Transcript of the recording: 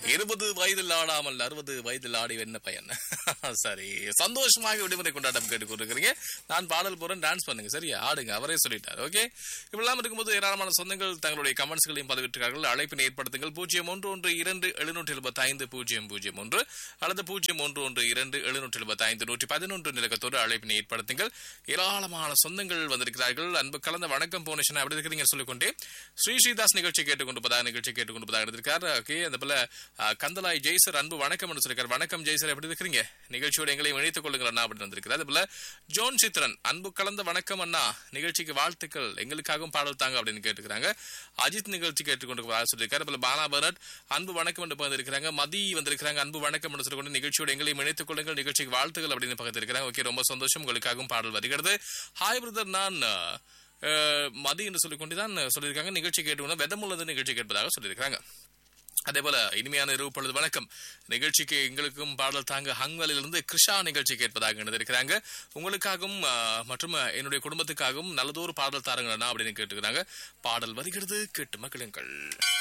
இருபது வயதில் ஆடாமல் அறுபது வயதில் ஆடி என்ன பயன் சரி சந்தோஷமாக விடுமுறை கொண்டாட்டம் கேட்டுக்கொண்டிருக்கிறீங்க நான் பாடல் போறேன் டான்ஸ் பண்ணுங்க சரியா ஆடுங்க அவரே சொல்லிட்டார் ஓகே இப்படிலாம் இருக்கும்போது ஏராளமான சொந்தங்கள் தங்களுடைய கமெண்ட்ஸ்களையும் பதிவிட்டிருக்கார்கள் அழைப்பினை ஏற்படுத்துங்கள் பூஜ்ஜியம் ஒன்று ஒன்று இரண்டு எழுநூற்றி எழுபத்தி ஐந்து பூஜ்ஜியம் பூஜ்ஜியம் ஒன்று அல்லது பூஜ்ஜியம் ஒன்று ஒன்று இரண்டு எழுநூற்றி எழுபத்தி ஐந்து நூற்றி பதினொன்று நிலக்கத்தோடு அழைப்பினை ஏற்படுத்துங்கள் ஏராளமான சொந்தங்கள் வந்திருக்கிறார்கள் அன்பு கலந்த வணக்கம் போனேஷன் அப்படி இருக்கிறீங்க சொல்லிக்கொண்டே ஸ்ரீ ஸ்ரீதாஸ் நிகழ்ச்சி கேட்டுக்கொண்டிருப்பதாக நிகழ்ச்சி கேட்டுக்கொண்டிருப்பதாக இருந்திருக்கார் ஓகே அந்த போல அஹ், கந்தலாய் ஜெய்சர் அன்பு வணக்கம் என்று சொல்லிருக்கார் வணக்கம் ஜெய்சர் எப்படி இருக்கிறீங்க நிகழ்ச்சியோட எங்களை இணைத்துக் கொள்ளுங்கள் அண்ணா அப்படின்னு வந்திருக்கிறார் அதே போல ஜோன் சித்ரன் அன்பு கலந்த வணக்கம் அண்ணா நிகழ்ச்சிக்கு வாழ்த்துக்கள் எங்களுக்காகவும் பாடல் தாங்க அப்படின்னு கேட்டுக்கிறாங்க அஜித் நிகழ்ச்சி கேட்டுக்கொண்டிருப்பதாக சொல்லியிருக்காரு போல பாலா பரத் அன்பு வணக்கம் என்று வந்திருக்கிறாங்க மதி வந்திருக்கிறாங்க அன்பு வணக்கம் என்று சொல்லிக்கொண்டு நிகழ்ச்சியோட எங்களை இணைத்துக் கொள்ளுங்கள் நிகழ்ச்சிக்கு வாழ்த்துக்கள் அப்படின்னு பக்கத்தில் இருக்கிறாங்க ஓகே ரொம்ப சந்தோஷம் உங்களுக்காகவும் பாடல் வருகிறது ஹாய் பிரதர் நான் அஹ், மதி என்று சொல்லிக்கொண்டு தான் சொல்லியிருக்காங்க நிகழ்ச்சி கேட்டுக்கொண்டு வெதமுள்ளது நிகழ்ச்சி கேட்பதாக சொல்லியிருக்காங்க அதே போல இனிமையான இரவு பொழுது வணக்கம் நிகழ்ச்சிக்கு எங்களுக்கும் பாடல் தாங்க ஹங்கலிலிருந்து கிருஷா நிகழ்ச்சி கேட்பதாக இணைந்திருக்கிறாங்க உங்களுக்காகவும் அஹ், மற்றும் என்னுடைய குடும்பத்துக்காகவும் நல்லதொரு பாடல் தாருங்கண்ணா அப்படின்னு கேட்டுக்கிறாங்க பாடல் வருகிறது கேட்டு மகிழுங்கள்